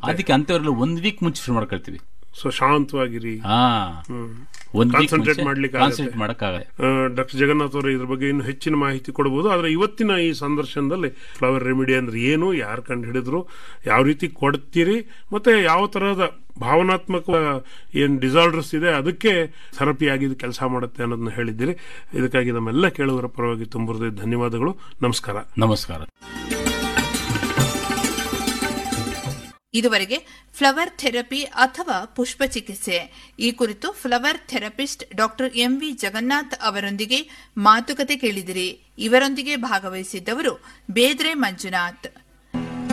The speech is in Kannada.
ಅದಕ್ಕೆ ಅಂತವರೆಲ್ಲ ಒಂದ್ ವೀಕ್ ಮುಂಚೆ ಶುರು ಮಾಡ್ಕೊಳ್ತೀವಿ ಸೊ ಶಾಂತವಾಗಿರಿ ಹಾ ಒಂದ್ ವೀಕ್ ಕಾನ್ಸಂಟ್ರೇಟ್ ಮಾಡ್ಲಿಕ್ಕೆ ಕಾನ್ಸಂಟ್ರೇಟ್ ಮಾಡಕ್ಕಾಗಲ್ಲ ಡಾಕ್ಟರ್ ಜಗನ್ನಾಥ್ ಅವರು ಇದ್ರ ಬಗ್ಗೆ ಇನ್ನು ಹೆಚ್ಚಿನ ಮಾಹಿತಿ ಕೊಡಬಹುದು ಆದ್ರೆ ಇವತ್ತಿನ ಈ ಸಂದರ್ಶನದಲ್ಲಿ ಫ್ಲವರ್ ರೆಮಿಡಿ ಅಂದ್ರೆ ಏನು ಯಾರು ಕಂಡು ಹಿಡಿದ್ರು ಯಾವ ರೀತಿ ಕೊಡ್ತೀರಿ ಮತ್ತೆ ಯಾವ ತರಹದ ಭಾವನಾತ್ಮಕ ಏನ್ ಡಿಸಾರ್ಡರ್ಸ್ ಇದೆ ಅದಕ್ಕೆ ಥೆರಪಿ ಆಗಿ ಇದು ಕೆಲಸ ಮಾಡುತ್ತೆ ಅನ್ನೋದನ್ನ ಹೇಳಿದ್ದೀರಿ ಇದಕ್ಕಾಗಿ ನಮ್ಮೆಲ್ಲ ಕೇಳುವರ ಪರವಾಗಿ ತುಂಬ ಧನ್ಯವಾದಗಳು ನಮಸ್ಕಾರ ನಮಸ್ಕಾರ ಇದುವರೆಗೆ ಫ್ಲವರ್ ಥೆರಪಿ ಅಥವಾ ಪುಷ್ಪ ಚಿಕಿತ್ಸೆ ಈ ಕುರಿತು flower therapist doctor M V Jagannath ಅವರೊಂದಿಗೆ ಮಾತುಕತೆ ಕೇಳಿದಿರಿ ಇವರೊಂದಿಗೆ ಭಾಗವಹಿಸಿದ್ದವರು ಬೇದ್ರೆ ಮಂಜುನಾಥ್